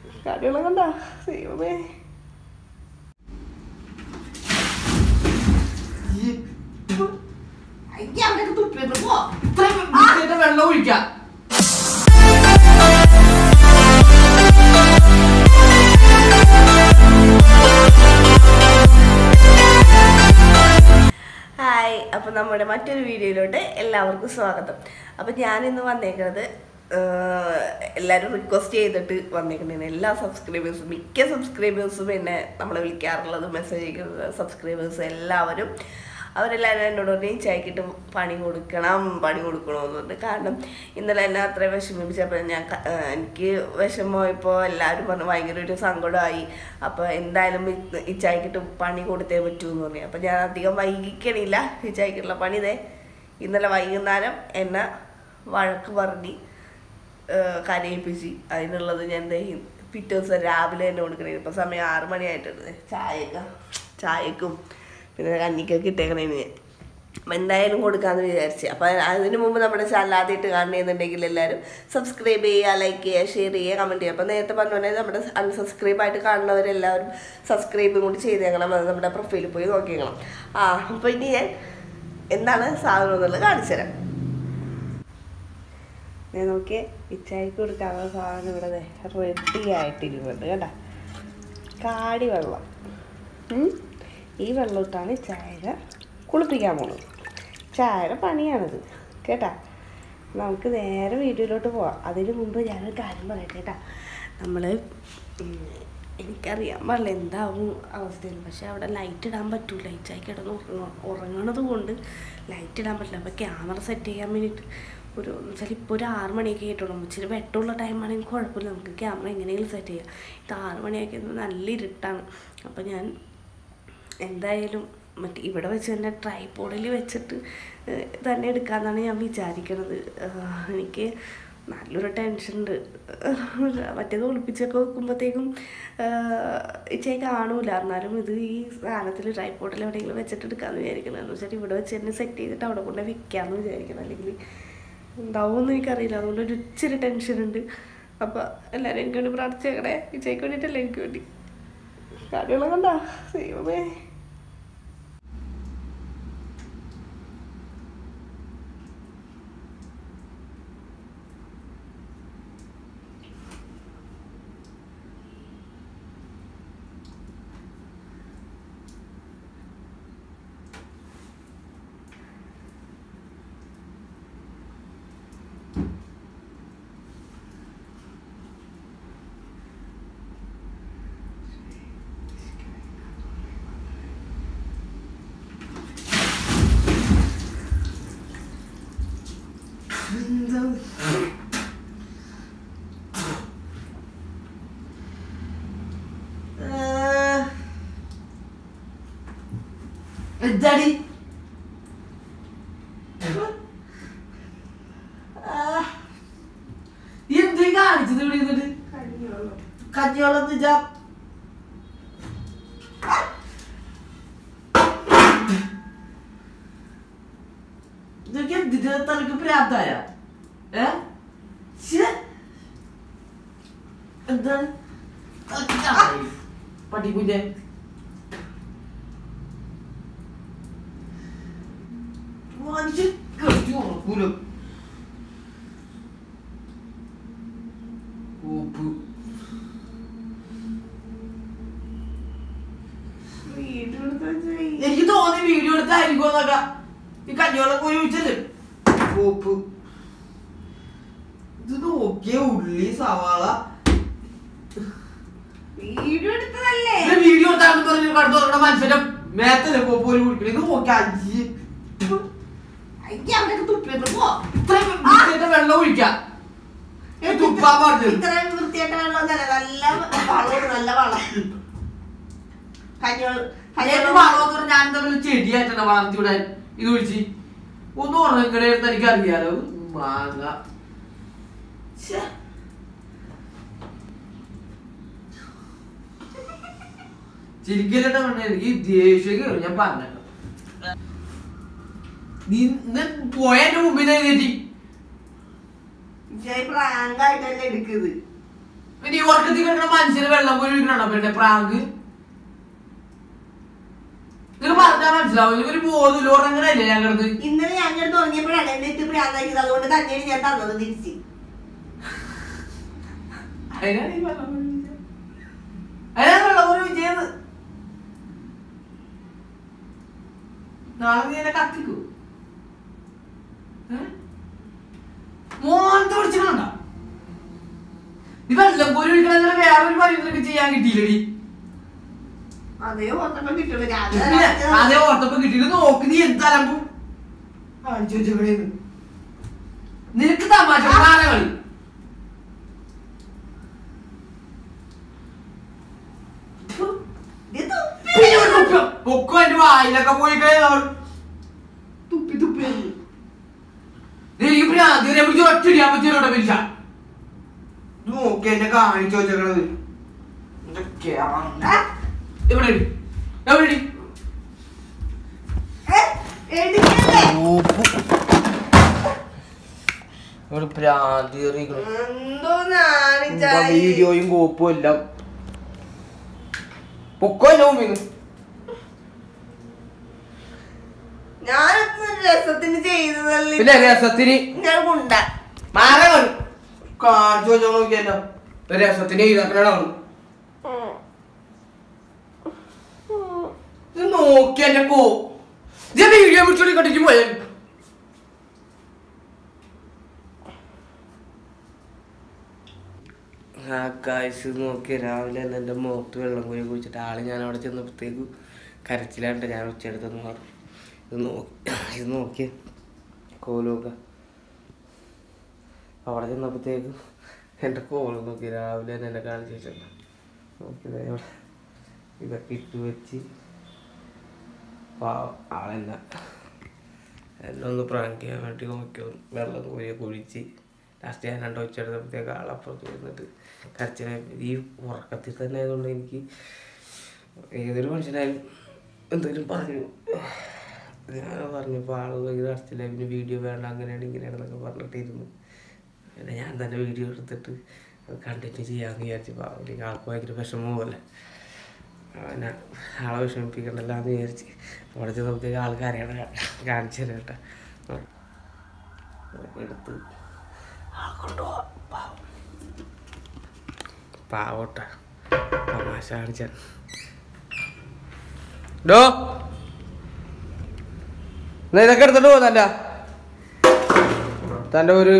കടികളെ കണ്ട ദൈവമേ അയ്യ അവിടെ തുപ്പിട്ട് പോ ഇത്രയും വൃത്തിയായിട്ട് വെള്ളം ഒഴിക്കാം ഹായ് അപ്പോൾ നമ്മുടെ മറ്റൊരു വീഡിയോയിലോട്ട് എല്ലാവർക്കും സ്വാഗതം അപ്പോൾ ഞാനിന്ന് വന്നേക്കുന്നത് എല്ലാവരും റിക്വസ്റ്റ് ചെയ്തിട്ട് വന്നേക്കുന്നതാണ് എല്ലാ സബ്സ്ക്രൈബേഴ്സും മിക്ക സബ്സ്ക്രൈബേഴ്സും എന്നെ നമ്മളെ വിളിക്കാറുള്ളത് മെസ്സേജ് അയക്കുന്നത് സബ്സ്ക്രൈബേഴ്സ് എല്ലാവരും അവരെല്ലാവരും എന്നോട് പറഞ്ഞു ചായക്കിട്ട് പണി കൊടുക്കണം പണി കൊടുക്കണമെന്ന് പറഞ്ഞു കാരണം ഇന്നലെ എന്നെ അത്ര വിഷമിപ്പിച്ചപ്പോൾ ഞാൻ ക- ആ, എനിക്ക് വിഷമമായപ്പോൾ എല്ലാവരും പറഞ്ഞു ഭയങ്കര ഒരു സങ്കടമായി അപ്പോൾ എന്തായാലും ഇന്ന് ഈ ചായക്കിട്ട് പണി കൊടുത്തേ പറ്റൂ എന്ന് പറഞ്ഞു അപ്പോൾ ഞാൻ അധികം വൈകിക്കണില്ല ഈ ചായക്കുള്ള പണി ഇതേ ഇന്നലെ വൈകുന്നേരം എന്നെ വഴക്ക് പറഞ്ഞ് ഏഹ് കരയിപ്പിച്ച് അതിനുള്ളത് ഞാൻ ദേ ഈ പിറ്റേ ദിവസം രാവിലെ തന്നെ കൊടുക്കണേ ഇപ്പം സമയം ആറ് മണിയായിട്ടുണ്ട് ചായക്ക ചായക്കും പിന്നെ കഞ്ഞിക്കൊക്കെ ഇട്ടേക്കണേന് ഞാൻ അപ്പം എന്തായാലും കൊടുക്കാമെന്ന് വിചാരിച്ചു അപ്പം അതിന് മുമ്പ് നമ്മുടെ ചാനൽ ആദ്യമായിട്ട് കാണണമെന്നുണ്ടെങ്കിൽ എല്ലാവരും സബ്സ്ക്രൈബ് ചെയ്യുക ലൈക്ക് ചെയ്യുക ഷെയർ ചെയ്യുക കമൻറ്റ് ചെയ്യുക അപ്പം നേരത്തെ പറഞ്ഞ പോലെ നമ്മുടെ അൺസബ്സ്ക്രൈബ് ആയിട്ട് കാണുന്നവരെല്ലാവരും സബ്സ്ക്രൈബും കൂടി ചെയ്തേക്കണം അത് നമ്മുടെ പ്രൊഫൈലിൽ പോയി നോക്കിയേക്കണം ആ അപ്പോൾ ഇനി ഞാൻ എന്താണ് സാധനം എന്നുള്ളത് കാണിച്ചു തരാം ഞാൻ നോക്കിയേ ഇച്ചായിക്ക് കൊടുക്കാനുള്ള സാധനം ഇവിടെ റെഡി ആയിട്ടിരിക്കുന്നുണ്ട് കേട്ടാ കാടി വെള്ളം ഉം. ഈ വെള്ളം ഇട്ടാണ് ചായക കുളിപ്പിക്കാൻ പോണത് ചായയുടെ പണിയാണിത് കേട്ടാ നമുക്ക് നേരെ വീഡിയോയിലോട്ട് പോവാം അതിന് മുമ്പ് ഞാനൊരു കാര്യം പറയട്ടെ കേട്ടാ നമ്മൾ എനിക്കറിയാൻ പാടില്ല എന്താവും അവസ്ഥയിൽ പക്ഷെ അവിടെ ലൈറ്റ് ഇടാൻ പറ്റൂല ഇച്ചായി കിടന്ന് ഉറങ്ങ- ഉറങ്ങണത് കൊണ്ട് ലൈറ്റ് ഇടാൻ പറ്റില്ല അപ്പോൾ ക്യാമറ സെറ്റ് ചെയ്യാൻ വേണ്ടിയിട്ട് ഒരു എന്നുവെച്ചാൽ ഇപ്പോൾ ഒരു ആറ് മണിയൊക്കെ ആയിട്ടുള്ളൂ ഇച്ചിരി വെട്ടമുള്ള ടൈമാണെങ്കിൽ കുഴപ്പമില്ല നമുക്ക് ക്യാമറ എങ്ങനെയെങ്കിലും സെറ്റ് ചെയ്യാം ഇത് ആറ് മണിയൊക്കെ നല്ല ഇരുട്ടാണ് അപ്പോൾ ഞാൻ എന്തായാലും മറ്റേ ഇവിടെ വെച്ച് തന്നെ ട്രൈപോഡിൽ വെച്ചിട്ട് ഏഹ്, തന്നെ എടുക്കാമെന്നാണ് ഞാൻ വിചാരിക്കണത് ആഹ്, എനിക്ക് നല്ലൊരു ടെൻഷൻ ഉണ്ട് മറ്റേത് ഒളിപ്പിച്ചൊക്കെ വെക്കുമ്പോഴത്തേക്കും ഇച്ചേ കാണൂല എന്നാലും ഇത് ഈ സാധനത്തിൽ ട്രൈപോഡിൽ എവിടെയെങ്കിലും വെച്ചിട്ട് എടുക്കാമെന്ന് വിചാരിക്കണം എന്ന് വെച്ചാൽ ഇവിടെ വെച്ച് തന്നെ സെറ്റ് ചെയ്തിട്ട് അവിടെ കൊണ്ട് വെക്കാമെന്ന് വിചാരിക്കണം അല്ലെങ്കിൽ ഉണ്ടാവുമെന്ന് എനിക്കറിയില്ല അതുകൊണ്ട് ഒരു ഇച്ചിരി ടെൻഷൻ ഉണ്ട് അപ്പോൾ എല്ലാവരും എനിക്ക് വേണ്ടി പ്രാർത്ഥിച്ചേക്കണേ ഇച്ചയ്ക്ക് വേണ്ടിയിട്ടല്ലേ എനിക്ക് വേണ്ടി കാര്യങ്ങളെ കണ്ട ദൈവമേ എന്താടി എന്ത് കാണിച്ചത് ഇവിടെ ഇരുന്നിട്ട് കഞ്ഞിവെള്ളം വെച്ചാ ഇതൊക്കെ എന്തിന്റെ തലക്ക് പ്രാപ്തായ ഏ ശ്ശെ. എന്താണ് തലക്ക് ചാടായി. പട്ടിക്കുഞ്ഞെ മനുഷ്യൻ കിടത്തി ഉറക്കൂല ഓപ്പ് വീഡിയോ എടുത്ത് വെച്ച് വെയ്. എനിക്ക് തോന്നി വീഡിയോ എടുത്തായിരിക്കും എന്നൊക്കെ ഈ കഞ്ഞിവെള്ളം പോയി ഒഴിച്ചല്ലേ ഓപ്പ് ഇത് നോക്കിയ ഉള്ളി സവാള വീഡിയോ എടുത്തതല്ലേ ഇത് വീഡിയോ എടുത്താണെന്ന് പറഞ്ഞു കടന്നു തുറക്കണ മനുഷ്യന്റെ മേത്തല്ലേ പോയി കുടിക്കണേ ഇത് നോക്കി അഞ്ച് അയ്യ അവിടെ തുപ്പിട്ട് പോ ഇത്രയും വൃത്തിയായിട്ട് വെള്ളം ഒഴിക്കാം തുപ്പാൻ പറഞ്ഞത് ഇത്രയും വൃത്തിയായിട്ട് വെള്ളമൊന്നല്ല നല്ല വളമാണ് നല്ല വളം കഞ്ഞോൾ കല്യാണം വളമെന്ന് പറഞ്ഞാൽ ഞാൻ തമ്മിൽ ചെടിയായിട്ടാണ് വളർത്തി വിടാൻ ഇത് ഒഴിച്ച് ഒന്ന് ഉറങ്ങണേന്ന് എനിക്ക് അറിയാലോ മാങ്ങ ശ്ശെ. ചിരിക്കലട്ടെ പറഞ്ഞ എനിക്ക് ദേഷ്യം കയറി ഞാൻ പറഞ്ഞോ നീ ഇന്ന് പോയ എന്റെ മുമ്പിൽ നിന്ന് എഴുന്നേറ്റി ജയ് പ്രാങ്കായിട്ടല്ലേ എടുക്കുന്നത് നീ ഉറക്കത്തിൽ കിടക്കുന്ന മനുഷ്യന് വെള്ളം പോയി ഒഴിക്കണോ പിന്നെ പ്രാങ്ക് നിങ്ങൾ പറഞ്ഞാൽ മനസ്സിലാവും ഇവര് ബോധമില്ല ഉറങ്ങണല്ലേ ഞാൻ കിടന്ന് ഇന്നലെ ഞാൻ കിടന്ന് തുടങ്ങിയപ്പോഴാണ് എന്നെ ഇട്ട് പ്രാന്താക്കിയത് അതുകൊണ്ട് തന്നെയാണ് ഞാൻ തന്നത് തിരിച്ച് അതിനാണ് ഈ വെള്ളം പോയി ഒഴിച്ചത്. അതിനാണ് വെള്ളം പോയി ഒഴിച്ചത് നാളെ നീ എന്നെ കത്തിക്കൂ മോന്ത പിടിച്ചിട്ടുണ്ടോ നീ വെള്ളം പോയി ഒഴിക്കണ വേറൊരു പണി നിനക്ക് ചെയ്യാൻ കിട്ടിയില്ലടി അതേ ഓർത്തപ്പം കിട്ടുള്ളൂ പിന്നെ അതേ ഓർത്തപ്പോ കിട്ടിയിട്ട് നോക്ക് നീ എന്താലമ്പു കാണിച്ചു വെച്ചേക്കണേന്ന് നിനക്ക് തമാശ നാളെ കളി പിന്നെ ഒരു തുപ്പ. പൊക്കോ എന്റെ വായിലൊക്കെ പോയി കഴിഞ്ഞാൽ തുപ്പി തുപ്പി എറിഞ്ഞു. എനിക്ക് ഭ്രാന്തിനെ പിടിച്ച് ഒറ്റടിയാൻ പറ്റിയോടെ പിരിച്ച നോക്കി എന്നെ കാണിച്ചു വെച്ചേക്കണത് ആ, എവിടെ ഇടി? എവിടെ ഇടി? ഏ, എടുക്കല്ലേ? ഒരു ഭ്രാന്തി എറിയിക്കണു. എന്തോ നാണിച്ചായി. വീഡിയോയും കോപ്പും എല്ലാം പൊക്കോ എന്നെ മുമ്പിന്ന് ഞാനൊന്ന് രസത്തിന് ചെയ്തതല്ലേ പിന്നെ രസത്തിന് ഞാൻ കൊണ്ട മാറങ്ങൾ കാണിച്ചു വെച്ചോ നോക്കിയല്ലോ ഒരു രസത്തിന് എഴുതാക്കണാണ് ഇത് നോക്കി എന്റെ കോ ഇത് വീഡിയോ വിളിച്ചോടി കണ്ടിട്ട് പോയ ആ കാശ് നോക്കി രാവിലെ തന്നെ എൻ്റെ മുഖത്ത് വെള്ളം കോരി കുടിച്ചിട്ട് ആള് ഞാൻ അവിടെ ചെന്നപ്പോഴത്തേക്ക് കരച്ചിലാണ്ട് ഞാൻ ഉച്ചെടുത്തെന്ന് പറഞ്ഞു ഇത് നോക്കി ഇത് നോക്കി കോലൊക്കെ അവിടെ ചെന്നപ്പോഴത്തേക്ക് എൻ്റെ കോല് നോക്കി രാവിലെ തന്നെ എന്നെ കാണിച്ചു വെച്ചിട്ടുണ്ട് നോക്കിയത് ഇവിടെ ഇതൊക്കെ ഇട്ട് വെച്ച് പാവം ആളെന്നെ എന്നെ ഒന്ന് പ്രാങ്ക് ചെയ്യാൻ വേണ്ടി നോക്കി വെള്ളം കോരിയെ കുഴിച്ച് ലാസ്റ്റ് ഞാൻ രണ്ട് വെച്ചെടുത്തപ്പോഴത്തേക്ക് ആളപ്പുറത്ത് വന്നിട്ട് കരച്ചില ഈ ഉറക്കത്തിൽ തന്നെ ആയതുകൊണ്ട് എനിക്ക് ഏതൊരു മനുഷ്യനായാലും എന്തെങ്കിലും പറഞ്ഞു ഞാൻ പറഞ്ഞപ്പോൾ ആൾ കരച്ചില്ല പിന്നെ വീഡിയോ വേണ്ട അങ്ങനെയാണ് ഇങ്ങനെയാണെന്നൊക്കെ പറഞ്ഞിട്ടിരുന്നു പിന്നെ ഞാൻ തന്നെ വീഡിയോ എടുത്തിട്ട് കണ്ടിന്യൂ ചെയ്യാമെന്ന് വിചാരിച്ചപ്പോൾ അവർക്ക് ആൾക്ക് ഭയങ്കര വിഷമവുമല്ലേ പിന്നെ ആളെ വിഷമിപ്പിക്കണ്ടല്ലോ എന്ന് വിചാരിച്ച് അവിടെ ചെന്നപ്പോഴത്തേക്ക് ആൾക്ക് അറിയണ കാണിച്ചു തരാം കേട്ടോ അതൊക്കെ എടുത്ത് ആളെ കൊണ്ടുപോവാം പാവം പാവട്ട തമാശ കാണിച്ചാൽ ഡോ എന്നാ ഇതൊക്കെ എടുത്തിട്ട് പോ തൻ്റെ തൻ്റെ ഒരു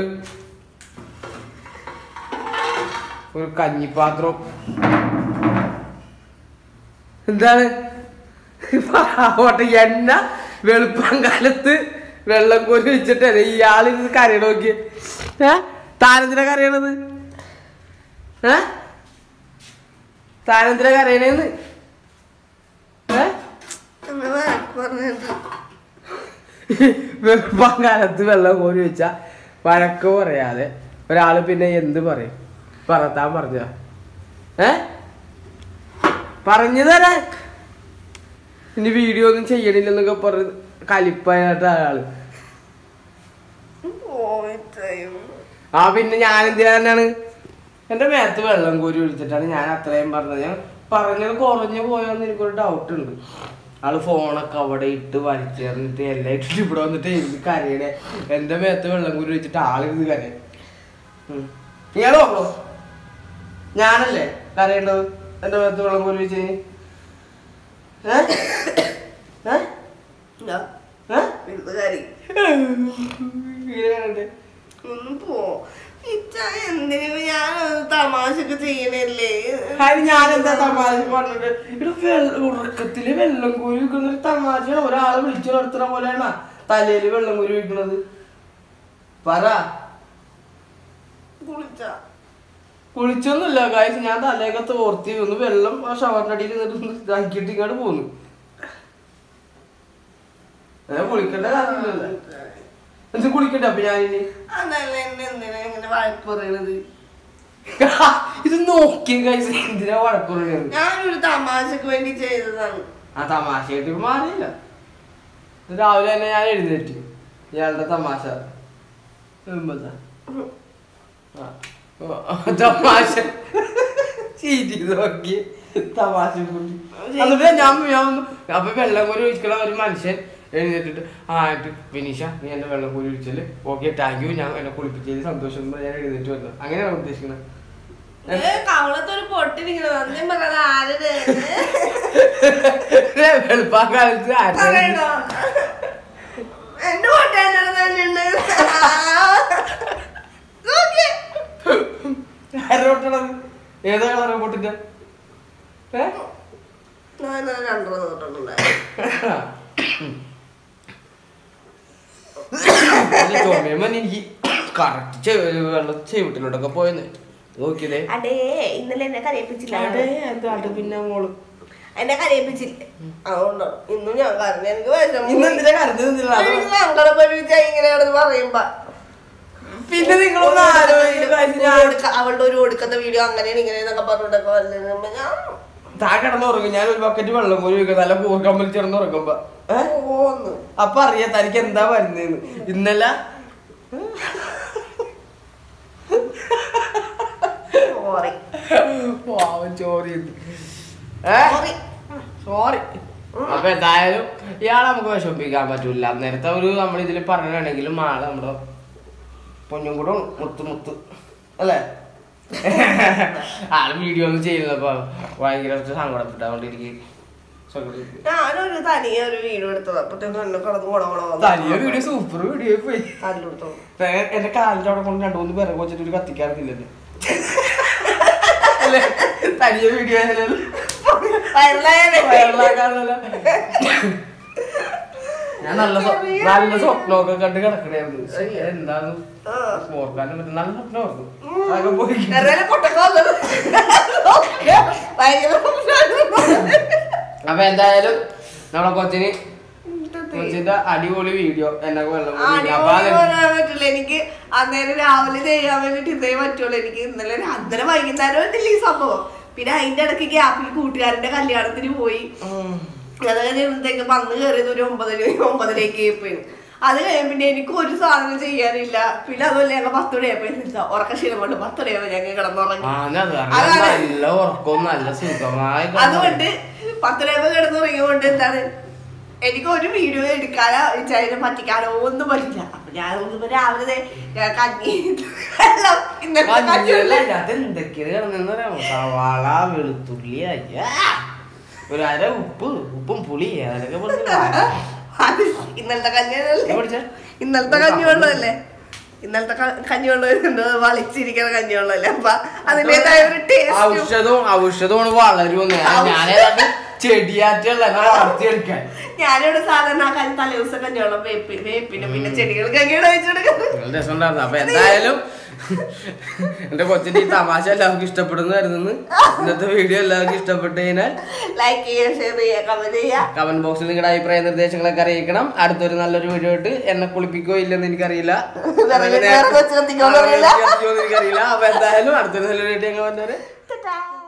ഒരു കഞ്ഞിപ്പാത്രം എന്താണ് പാവട്ടെ എണ്ണ വെളുപ്പം കാലത്ത് വെള്ളം കോരി വെച്ചിട്ടല്ലേ ഇയാളിത് കരയണ നോക്കി ഏ താനെന്തിനാ കരയണത് ഏ താനെന്തിനാ കരയണേന്ന് ഏ എന്നാ വഴക്ക് പറഞ്ഞത് വെളുപ്പം കാലത്ത് വെള്ളം കോരി വെച്ച വഴക്ക് പറയാതെ ഒരാള് പിന്നെ എന്ത് പറയും പറത്താൻ പറഞ്ഞ ഏ പറഞ്ഞു തരാ ഇനി വീഡിയോ ഒന്നും ചെയ്യണില്ലെന്നൊക്കെ പറഞ്ഞ് കലിപ്പായിട്ട് അയാള് പോയിട്ടയോ ആ പിന്നെ ഞാൻ എന്തിനാണ് എന്റെ മേത്ത് വെള്ളം കോരി ഒഴിച്ചിട്ടാണ് ഞാൻ അത്രയും പറഞ്ഞത് ഞാൻ പറഞ്ഞത് കുറഞ്ഞു പോയോന്ന് എനിക്കൊരു ഡൗട്ട് ഉണ്ട് ആള് ഫോണൊക്കെ അവിടെ ഇട്ട് വലിച്ചെറിഞ്ഞിട്ട് എല്ലാം ഇട്ടിട്ട് ഇവിടെ വന്നിട്ട് എനിക്ക് കരയണേ എന്റെ മേത്ത് വെള്ളം കോരി ഒഴിച്ചിട്ട് ആളിരുന്ന് കരയും ഉം. ഇയാള് നോക്കണോ ഞാനല്ലേ കരയേണ്ടത് എന്റെ മേത്ത് വെള്ളം കോരി വെച്ച് ഏ ഏ ഇതാ, ഏ ഇത് കരി ഇങ്ങനെ കരയണ്ടേ ഒന്ന് പോ ഇച്ച എന്തിനു ഞാൻ തമാശക്ക് ചെയ്യണല്ലേ അതിന് ഞാനെന്താ തമാശ പറഞ്ഞിട്ട് ഇവിടെ വെള്ള ഉറക്കത്തില് വെള്ളം കോരി വെക്കുന്ന ഒരു തമാശയാണ് ഒരാളെ വിളിച്ചു നിർത്തുന്ന പോലെയാണ് തലയില് വെള്ളം കോരി വെക്കണത് പറ കുളിച്ച കുളിച്ചൊന്നുമില്ല കാഴ്ച ഞാൻ തലയൊക്കെ തോർത്തി ഒന്ന് വെള്ളം ആ ഷവറിന്റെ അടിയിൽ നിന്നിട്ട് ഒന്ന് ഇതാക്കിയിട്ട് ഇങ്ങോട്ട് പോന്നു ഏ കുളിക്കേണ്ട കാര്യമില്ലല്ലോ എന്ത് കുളിക്കണ്ട അപ്പൊ ഞാനിനി അതല്ല എന്നെ എന്തിനാ ഇങ്ങനെ വഴക്ക് പറയണത് ഇത് നോക്കിയ കഴിച്ച് എന്തിനാ വഴക്കുറയത് ഞാനൊരു തമാശക്ക് വേണ്ടി ചെയ്തതാണ് ആ തമാശയായിട്ട് ഇപ്പൊ മാറിയില്ല ഇത് രാവിലെ തന്നെ ഞാൻ എഴുന്നേറ്റ് ഇയാളുടെ തമാശ ഉമ്മതാ. ആ. ഓ, തമാശ ചീറ്റ് ചെയ്ത് നോക്കി തമാശ കുട്ടി എന്നിട്ട് ഞാൻ ഞാൻ ഒന്ന് അപ്പൊ വെള്ളം കോരി ഒഴിക്കണ ഒരു മനുഷ്യൻ എഴുന്നേറ്റിട്ട് ആ ആയിട്ട് വിനീഷ നീ എന്റെ വെള്ളം കോരി ഒഴിച്ചല് ഓക്കെ താങ്ക് യു ഞാൻ എന്നെ കുളിപ്പിച്ചതിൽ സന്തോഷം എന്ന് പറഞ്ഞ് ഞാൻ എഴുന്നേറ്റ് വന്നു അങ്ങനെയാണ് ഉദ്ദേശിക്കുന്നത് കവളത്തൊരു പൊട്ടിരിക്കണം അന്നേം പറഞ്ഞത് ആരത് വെളുപ്പാൻ കാലത്ത് ആരും പറയണോ എന്റെ പൊട്ടി എന്നോട് തന്നെയുണ്ട് നോക്കി ആരോട്ടണത് ഏതാ കളറ് പൊട്ടിന്റെ ഏ ഞാൻ ഇന്നലെ രണ്ടെണ്ണം തൊട്ടിട്ടുണ്ടായിരുന്നു ചുമയുമ്പോ എനിക്ക് കറക്റ്റ് വെള്ളം ചെവിട്ടിലോട്ടൊക്കെ പോയെന്ന് നോക്കിയതേ അടേ ഇന്നലെ എന്നെ കരയിപ്പിച്ചില്ല അതെ എന്താ പിന്നെ മോള് എന്നെ കരയിപ്പിച്ചില്ല അതുകൊണ്ടോ ഇന്നും ഞാൻ കരഞ്ഞു എനിക്ക് വിഷമം ഇന്ന് എന്തിനാ കരഞ്ഞത് എന്തിനാ? എനിക്ക് സങ്കടം വരും ഇങ്ങനെയാണെന്ന് പറയുമ്പോ പിന്നെ നിങ്ങളൊന്ന് ആലോചിക്കുന്ന കാര്യം ഞാൻ ഒടുക്ക- അവളുടെ ഒരു ഒടുക്കത്തെ വീഡിയോ അങ്ങനെയാണ് ഇങ്ങനെയെന്നൊക്കെ പറഞ്ഞിട്ടൊക്കെ വന്നിരുമ്പോ ഞാൻ താ കിടന്നുറങ്ങും ഞാൻ ഒരു ബക്കറ്റ് വെള്ളം കോരി വെക്കും നല്ല കൂർക്കമ്പൽ കിടന്നുറങ്ങുമ്പോ ഏ? പോന്നു അപ്പൊ അറിയാം തനിക്ക് എന്താ വരുന്നേന്ന് ഇന്നലെ സോറി പാവം ചോറി ഏ സോറി സോറി അപ്പൊ എന്തായാലും ഇയാളെ നമുക്ക് വിഷമിപ്പിക്കാൻ പറ്റൂല നേരത്തെ ഒരു നമ്മൾ ഇതിൽ പറഞ്ഞിട്ടുണ്ടെങ്കിലും ആള് നമ്മുടെ പൊന്നും കൂടെ മുത്ത് മുത്ത് അല്ലേ ആള് വീഡിയോ ഒന്നും ചെയ്യുന്നപ്പോ ഭയങ്കര സങ്കടപ്പെട്ടു അതുകൊണ്ട് എനിക്ക് സങ്കടം ഞാനൊരു തനിയെ ഒരു വീഡിയോ എടുത്തത് അപ്പത്തേക്കും എന്നെ കിടന്ന് ഗുണ തനിയെ വീഡിയോ സൂപ്പർ വീഡിയോ പോയി തല്ലെടുത്തു ഏ, എന്റെ കാലിന്റെ അവിടെ കൊണ്ട് രണ്ടു മൂന്ന് പിറകു വെച്ചിട്ട് ഒരു കത്തിക്കാറില്ലല്ലോ അല്ലേ തനിയെ വീഡിയോ ആയാലും വയറിലായാലേ വയറിലാക്കാറില്ല. ഞാൻ നല്ല സ്വ- നല്ല സ്വപ്നമൊക്കെ കണ്ട് കിടക്കണായിരുന്നു ശ്ശെ, എന്താണ് ആ. ഓർക്കാനും പറ്റും നല്ല സ്വപ്നമായിരുന്നു അതൊക്കെ പോയി വെറുതെ പൊട്ടൊക്കെ വന്നത് ഭയങ്കര അപ്പൊ എന്തായാലും നമ്മളെ കൊച്ചിന് കൊച്ചിന്റെ അടിപൊളി വീഡിയോ എന്നെ വെള്ളം കോരി. അപ്പൊ അടിപൊളി അത് പറയാൻ പറ്റില്ല എനിക്ക് അന്നേരം രാവിലെ ചെയ്യാൻ വേണ്ടിട്ട് ഇതേ പറ്റുള്ളൂ എനിക്ക് ഇന്നലെ രാ- ഇന്നലെ വൈകുന്നേരം പറ്റില്ല ഈ സംഭവം പിന്നെ അതിന്റെ ഇടയ്ക്ക് ഗ്യാപ്പിൽ കൂട്ടുകാരന്റെ കല്യാണത്തിന് പോയി ഉം. അത് കഴിയുമ്പോഴത്തേക്ക് വന്ന് കയറിയത് ഒരു ഒമ്പതര ഒമ്പതരേക്ക് പോയി അത് കഴിയുമ്പോൾ പിന്നെ എനിക്ക് ഒരു സാധനം ചെയ്യാനില്ല പിന്നെ അതുപോലെ ഞങ്ങൾ പത്തുടയായപ്പോ ഉറക്കശീലം കൊണ്ട് പത്തുടയാകുമ്പോ ഞങ്ങൾ കിടന്നുറങ്ങി ആ, ഞാൻ അത് കാരണം അതാണ്. നല്ല ഉറക്കവും നല്ല സുഖമായി അതുകൊണ്ട് പത്തുടയാകുമ്പോ കിടന്നുറങ്ങിയോണ്ട് എന്താണ് എനിക്ക് ഒരു വീഡിയോ എടുക്കാനോ ചൈന പറ്റിക്കാനോ ഒന്നും പറ്റില്ല അപ്പൊ ഞാൻ നോക്കുമ്പോ രാവിലെ ദേ ഞാൻ കഞ്ഞി വെള്ളം ഇന്നത്തെ കഞ്ഞി മഞ്ഞളല്ല വെള്ളം. അത് എന്തൊക്കെയാണ് കിടന്നെന്ന് പറയാമോ സവാള വെളുത്തുള്ളി അയ്യാ ഒരു അര ഉപ്പ് ഉപ്പും പുളി അതൊക്കെ പറഞ്ഞിട്ട് അത് ഇന്നലത്തെ കഞ്ഞിയല്ലേ ഞാൻ പഠിച്ചേ? ഇന്നലത്തെ കഞ്ഞിവെള്ളമല്ലേ ഇന്നലത്തെ ക- കഞ്ഞിവെള്ളം വളിച്ചിരിക്കുന്ന കഞ്ഞിവെള്ളമല്ലേ അപ്പൊ അതിന്റേതായ ഒരു ടേസ്റ്റ് ഔഷധവും ഔഷധവും വളരുമെന്ന് ഞാനേതാണ്ട് ചെടിയാറ്റുള്ള വളർത്തിയെടുക്കാൻ ഞാനിവിടെ സാധാരണ ആ കഞ്ഞി തലേ ദിവസം കഞ്ഞിവെള്ളം വേപ്പി വേപ്പിന് പിന്നെ ചെടികൾക്ക് അങ്ങനെയാണ് വെച്ചെടുക്കുന്നത് നല്ല രസമുണ്ടായിരുന്നു അപ്പൊ എന്തായാലും എന്റെ കൊച്ചിന്റെ ഈ തമാശ എല്ലാവർക്കും ഇഷ്ടപ്പെടുന്നതായിരുന്നു ഇന്നത്തെ വീഡിയോ എല്ലാവർക്കും ഇഷ്ടപ്പെട്ടു കഴിഞ്ഞാൽ ലൈക്ക് ചെയ്യുക ഷെയർ ചെയ്യുക കമന്റ് ചെയ്യുക കമന്റ് ബോക്സിൽ നിങ്ങളുടെ അഭിപ്രായ നിർദ്ദേശങ്ങളൊക്കെ അറിയിക്കണം അടുത്തൊരു നല്ലൊരു വീഡിയോ ഇട്ട് എന്നെ കുളിപ്പിക്കോ ഇല്ലെന്ന് എനിക്കറിയില്ല വേറെ കൊച്ചു കത്തിക്കോന്ന് അറിയില്ല. എനിക്കറിയില്ല അപ്പൊ എന്തായാലും അടുത്തൊരു നല്ലൊരു വീഡിയോ ഞങ്ങൾ വന്നവരെ Ta-ta.